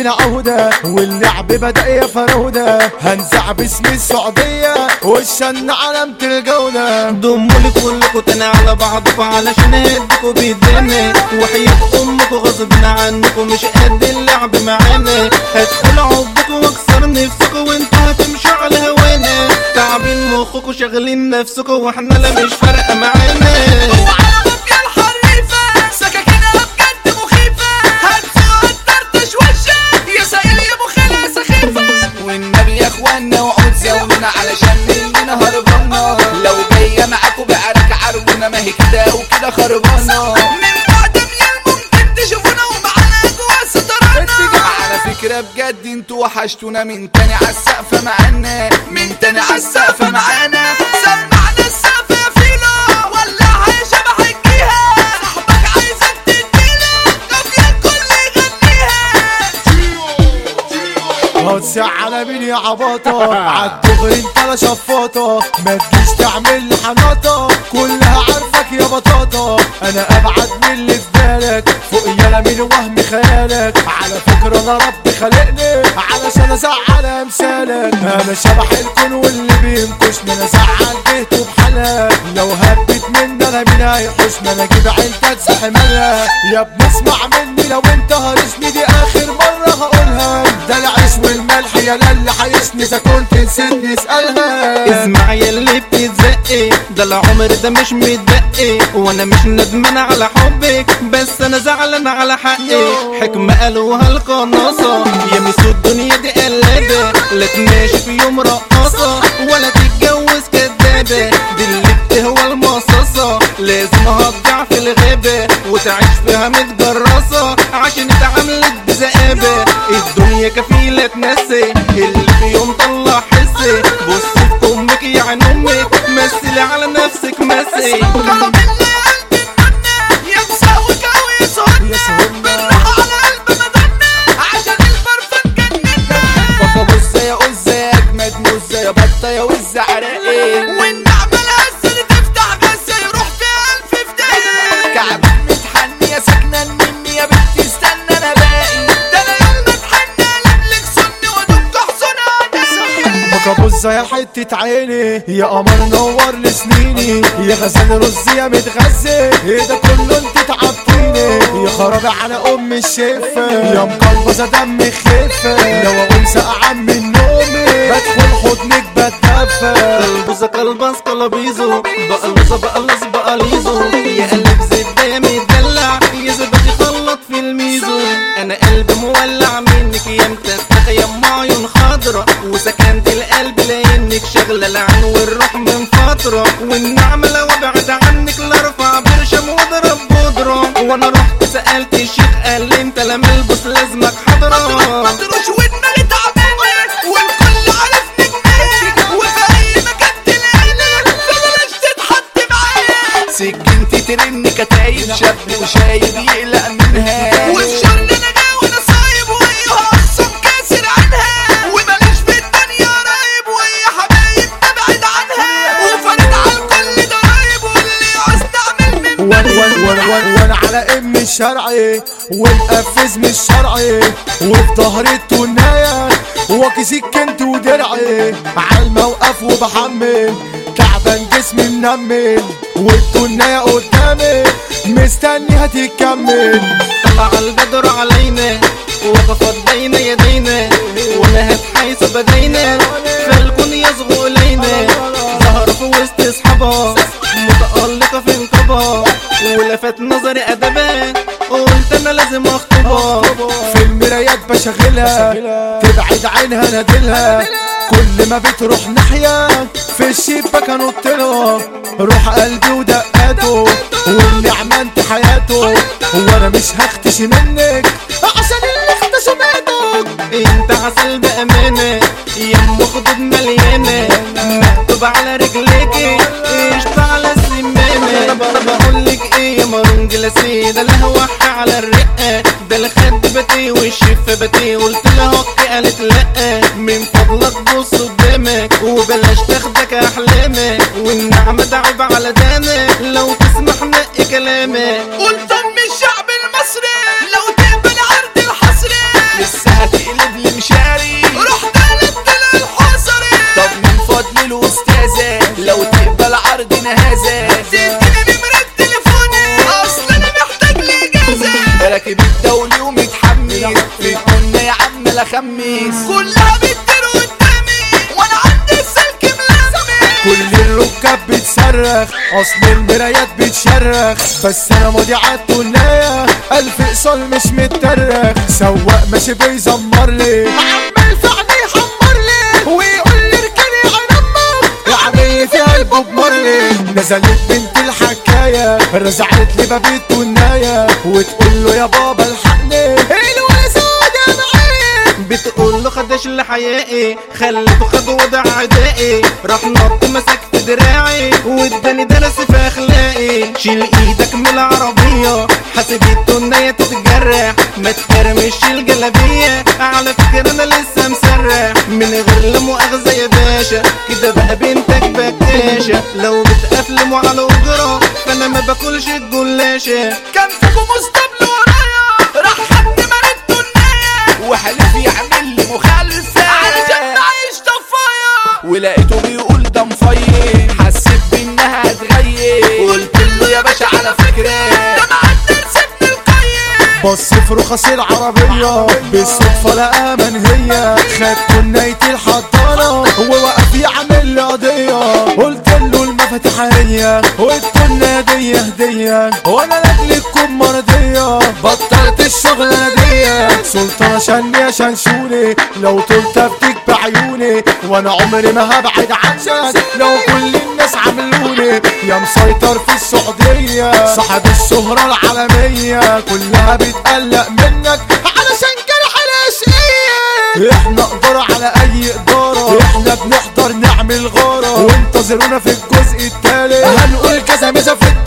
لنا عودة واللعب بدأ يا فرودة هنزع باسم السعودية والشن علامة الجودة ضموا لي كلكوا تاني على بعضكوا علشان اهدكوا بيدينا وحياة امكوا غصب عنكوا مش قد اللعب معانا هدخل عضكوا واكسر نفسكوا وانتوا هتمشوا على هوانا تعبين مخكوا شاغلين نفسكوا واحنا لا مش فارقة معانا وعلى بابك الحريفة سكاكينها بجد مخيفة هتسوق الطرطش وشك يا سائل يا ابو خالة سخيفة والنبي يا اخوانا وعود زاولنا علشان مننا هربانة لو جاية معاكوا بعرك عربونا ما هي كده وكده خربانة من بعد ميال ممكن تشوفونا ومعانا جوا سترانا على فكرة بجد انتوا وحشتونا من تاني عالسقفة معانا من تاني عالسقفة معانا سمعنا السقف يا فيلو ولعها يا شبح الجيهة صاحبك عايزك تديله قافية الكل يغنيها هتسع على مين يا عباطة عالدغري انت لا شفاطة ما تجيش تعمل لي حناطة كلها عارفك يا بطاطا انا ابعد من اللي في بالك فوق يالا من وهم خيالك على فكرة انا ربي خلقني علشان ازعل امثالك انا شبح الكون واللي بينكشني انا زعل بيته بحالها لو هبت مني انا مين هيحوشني انا اجيب عيلتك زحمالها يا ابني اسمع مني لو انت هرشني دي اخر مرة هقولها ده العيش والملح يا اللي حيشني اذا كنت نسيتني اسألها اسمع يا اللي بتتزقي ده العمر ده مش متبقي وانا مش ندمان على حبك بس انا زعلان على حقي حكمة قالوها القناصة يا مسو الدنيا دي قلابة لا تماشي في يوم رقاصة ولا تتجوز كدابة دي اللي بتهوى المصاصة لازم هتضيع في الغابة وتعيش فيها متجرصة عشان اتعاملت بذئابة الدنيا كفيلة تنسي اللي في يوم طلع حسي بص في امك يا عين امك مثلي على نفسك مسي كرم اللي قلبي اتمنى يا مساوك او يسهرنا بالراحة على قلب مدنا عشان البرفان جننا بابا بص يا قزة يا اجمد مزة يا بطة يا وزة عراقي والنعمة الهزة اللي تفتح غزة يروح فيها الف فداية كعبك متحني يا سكنة مني يا بنتي استنى انا باقي ده انا يوم ما اتحنى قلبلك سني وادق حصن مكابوزة يا حتة عيني يا قمر نور لسنيني يا غزال رز يا متغزي ايه ده كله انت تعبتيني يا خرابي على ام الشفة يا مقلبزة دم خفة لو اقوم سقعان من نومي بدخل حضنك بتدفى قلبوزة قلبس قلبيزو بقلوزة بقلص بقليزو يا قلب زبدة يا مدلع يا زبدة خلط في الميزو انا قلبي مولع منك يا متفتح يا ام عيون خضرا وسكنت القلب لانك شغلة العين والروح من فترة والنعمة لو ابعد عنك لارفع برشم واضرب بودرة وانا رحت سألت الشيخ قال لي انت لما البس لازمك حضرة مطروش ودماغي تعبانة والكل عارف نجماني وفي أي مكان تلاقيني فبلاش تتحط معايا سكنتي ترن كتايب شاب وشايب يقلق منها وفي شر انا ناوي انا صايب وهي اخصم كاسر عنها وماليش في الدنيا رايب وهي حبايب تبعد عنها وفرد على الكل ضرايب واللي عاوز تعمل من وانا وانا وانا وانا وانا على ام الشرعي والقفز مش شرعي وفي ظهري التناية واكي سكنت ودرعي على الموقف وبحمل تعبان جسمي منمل والتناية قدامي مستني هتكمل طلع البدر علينا وقفت بين يدينا ونهت حيث بدينا فالكون يصغو إلينا ظهر في وسط أصحابها متألقة في انقبها ولفت نظري أدبها قلت أنا لازم أخطبها في المرايات بشغلها تبعد عينها نادلها كل ما بتروح ناحية في الشباك انط لها روح قلبي ودقاته والنعمة انت حياته وانا مش هختش منك عشان اللي اختشوا منك انت عسل بأمانة يا ام خدود مليانة مكتوب على رجليكي قشطة على السمانة طب بقولك ايه يا مرون جلاسي ده الهوح على الرقة ده الخد بتي والشفة بتي قلت لها اوكي قالت لا من فضلك بص قدامك وبلاش تاخدك احلامك والنعمة ده عيب على دانك لو تسمح نقي كلامك قلت ام الشعب المصري لو تقبل عرض الحصري لسه هتيجي ازازة لو تقبل عرض نهازة تديني نمرة تليفوني اصل انا محتاج لاجازة راكب الدولي ومتحمس في الكنا يا عم لا خميس كلها بتطير قدامي وانا عندي السلك ملمس كل الركاب بتصرخ اصل المرايات بتشرخ بس انا ماضي عالتونية الف اقصال مش مترخ سواق ماشي بيزمر لي عمال في عينيه يحمر لي ويقول لي اركني عنمك يعمل في قلبه بمرلي نزلت بنت الحكاية رزعت لي باب التونية وتقول له يا بابا الحقني الولد سود يا معين بتقول له خدش لحيائي خليته خد وضع عدائي راح نط مسكت دراعي واداني درس في اخلاقي شيل ايدك من العربية حاسب التنية تتجرح ما تكرمش الجلابية على فكرة انا لسه مسرح من غير لا مؤاخذة يا باشا كده بقى بنتك بكاشة لو بتقفلموا على اجرة فانا ما باكلش الجلاشة كان فيكم مستقبل ورايا راح حد مرد الناية وحلف يعمل لي مخالفة علشان نعيش طفايا ولقيته بيقول ده مفير حسيت بانها هتغير قلت له يا باشا على فكرة ده معدل سبت القيم بص في رخص العربية بالصدفة لقى من هي خدت نايتي الحضانة ووقف يعمل لي قضية قلت له المفاتيح هي والتنة دي هدية وانا لاجلكم مرضية بطلت الشغلانة دي سلطانة شني شنشوني لو طلت افتك بعيوني وانا عمري ما هبعد عنك لو كل الناس عملوني يا مسيطر في السعودية صاحب الشهرة العالمية كلها بتقلق منك علشان جرح الاشقية احنا قدر على اي ادارة احنا بنحضر نعمل غارة وانتظرونا في الجزء التالت هنقول كذا ميزة في